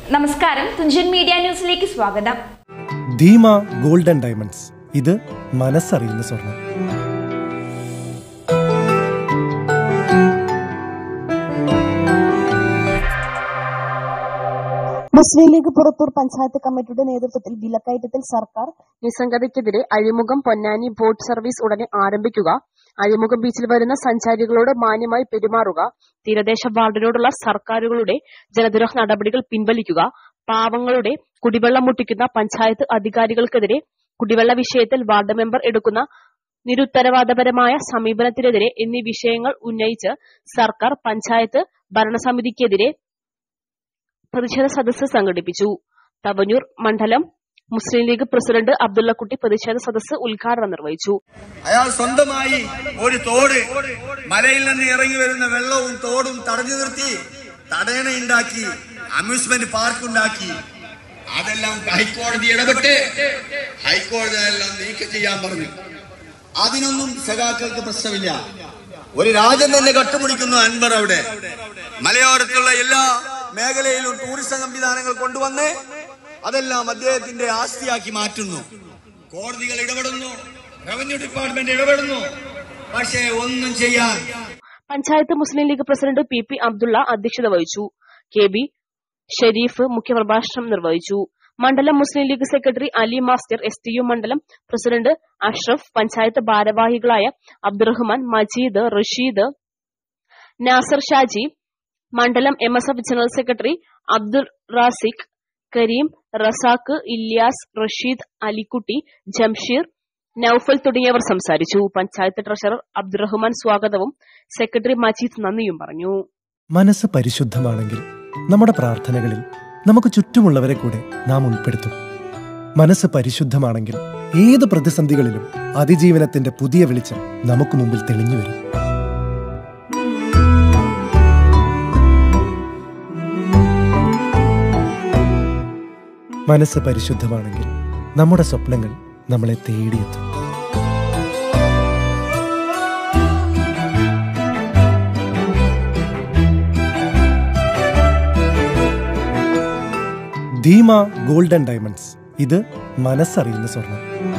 നമസ്കാരം തുഞ്ചൻ മീഡിയ ന്യൂസിലേക്ക് സ്വാഗതം ധീമ ഗോൾഡൻ ഡയമണ്ട്സ് ഇത് മനസ്സറിയുന്ന സ്വർണം മുസ്ലിം ലീഗ് പുറത്തൂർ പഞ്ചായത്ത് കമ്മിറ്റിയുടെ നേതൃത്വത്തിൽ വിലക്കയറ്റത്തിൽ സർക്കാർ നിസ്സംഗതയ്ക്കെതിരെ അഴിമുഖം പൊന്നാനി ബോട്ട് സർവീസ് ഉടനെ ആരംഭിക്കുക അഴിമുഖം ബീച്ചിൽ വരുന്ന സഞ്ചാരികളോട് മാന്യമായി പെരുമാറുക തീരദേശ വാർഡിനോടുള്ള സർക്കാരുകളുടെ ജനദ്രോഹ നടപടികൾ പിൻവലിക്കുക പാവങ്ങളുടെ കുടിവെള്ളം മുട്ടിക്കുന്ന പഞ്ചായത്ത് അധികാരികൾക്കെതിരെ കുടിവെള്ള വിഷയത്തിൽ വാർഡ് മെമ്പർ എടുക്കുന്ന നിരുത്തരവാദപരമായ സമീപനത്തിനെതിരെ എന്നീ വിഷയങ്ങൾ ഉന്നയിച്ച് സർക്കാർ പഞ്ചായത്ത് ഭരണസമിതിക്കെതിരെ പ്രതിഷേധ സദസ്സ് സംഘടിപ്പിച്ചു തവനൂർ മണ്ഡലം മുസ്ലിം ലീഗ് പ്രസിഡന്റ് അബ്ദുള്ളക്കുട്ടി പ്രതിഷേധ സദസ്സ് ഉദ്ഘാടനം നിർവഹിച്ചു അയാൾ സ്വന്തമായി ഒരു തോട് മലയിൽ നിന്ന് ഇറങ്ങി വരുന്ന വെള്ളവും തോടും തടഞ്ഞു നിർത്തി തടയണയുണ്ടാക്കി അമ്യൂസ്മെന്റ് പാർക്ക് ഉണ്ടാക്കി അതെല്ലാം ഹൈക്കോടതി ഇടപെട്ട് ഹൈക്കോടതി അതെല്ലാം നീക്കം ചെയ്യാൻ പറഞ്ഞു അതിനൊന്നും സഖാക്കൾക്ക് പ്രശ്നമില്ല ഒരു രാജ്യം തന്നെ കട്ടുപിടിക്കുന്നു അൻവർ അവിടെ മലയോരത്തുള്ള എല്ലാ മേഖലയിലും ടൂറിസം സംവിധാനങ്ങൾ കൊണ്ടുവന്ന് അതെല്ലാം അദ്ദേഹത്തിന്റെ ആസ്തിയാക്കി മാറ്റുന്നു കോടതികൾ ഇടപെടുന്നു റവന്യൂ ഡിപ്പാർട്ട്മെന്റ് ഇടപെടുന്നു പക്ഷേ ഒന്നും ചെയ്യാൻ panchayat Muslim League president P P Abdullah അധ്യക്ഷത വഹിച്ചു കെ ബി ഷെരീഫ് മുഖ്യപ്രഭാഷണം നിർവഹിച്ചു മണ്ഡലം Muslim League secretary Ali master S T U മണ്ഡലം പ്രസിഡന്റ് അഷ്റഫ് പഞ്ചായത്ത് ഭാരവാഹികളായ അബ്ദുറഹ്മാൻ മജീദ് റഷീദ് നാസർ ഷാജി മണ്ഡലം M S F general secretary Abdul Razik Kareem Razak Ilyas Rasheed Alikutty Jamsheer Noufal തുടങ്ങിയവർ സംസാരിച്ചു പഞ്ചായത്ത് ട്രഷറർ അബ്ദുറഹ്മാൻ സ്വാഗതവും സെക്രട്ടറി മജീദ് നന്ദിയും പറഞ്ഞു മനസ്സ് പരിശുദ്ധമാണെങ്കിൽ നമ്മുടെ പ്രാർത്ഥനകളിൽ നമുക്ക് ചുറ്റുമുള്ളവരെ കൂടെ നാം ഉൾപ്പെടുത്തും മനസ്സ് പരിശുദ്ധമാണെങ്കിൽ ഏത് പ്രതിസന്ധികളിലും അതിജീവനത്തിന്റെ പുതിയ വെളിച്ചം നമുക്ക് മുമ്പിൽ തെളിഞ്ഞു വരും മനസ്സ് പരിശുദ്ധമാണെങ്കിൽ നമ്മുടെ സ്വപ്നങ്ങൾ നമ്മളെ തേടിയെത്തും ധീമ ഗോൾഡൻ ഡയമണ്ട്സ് ഇത് മനസ്സറിയുന്ന സ്വർണം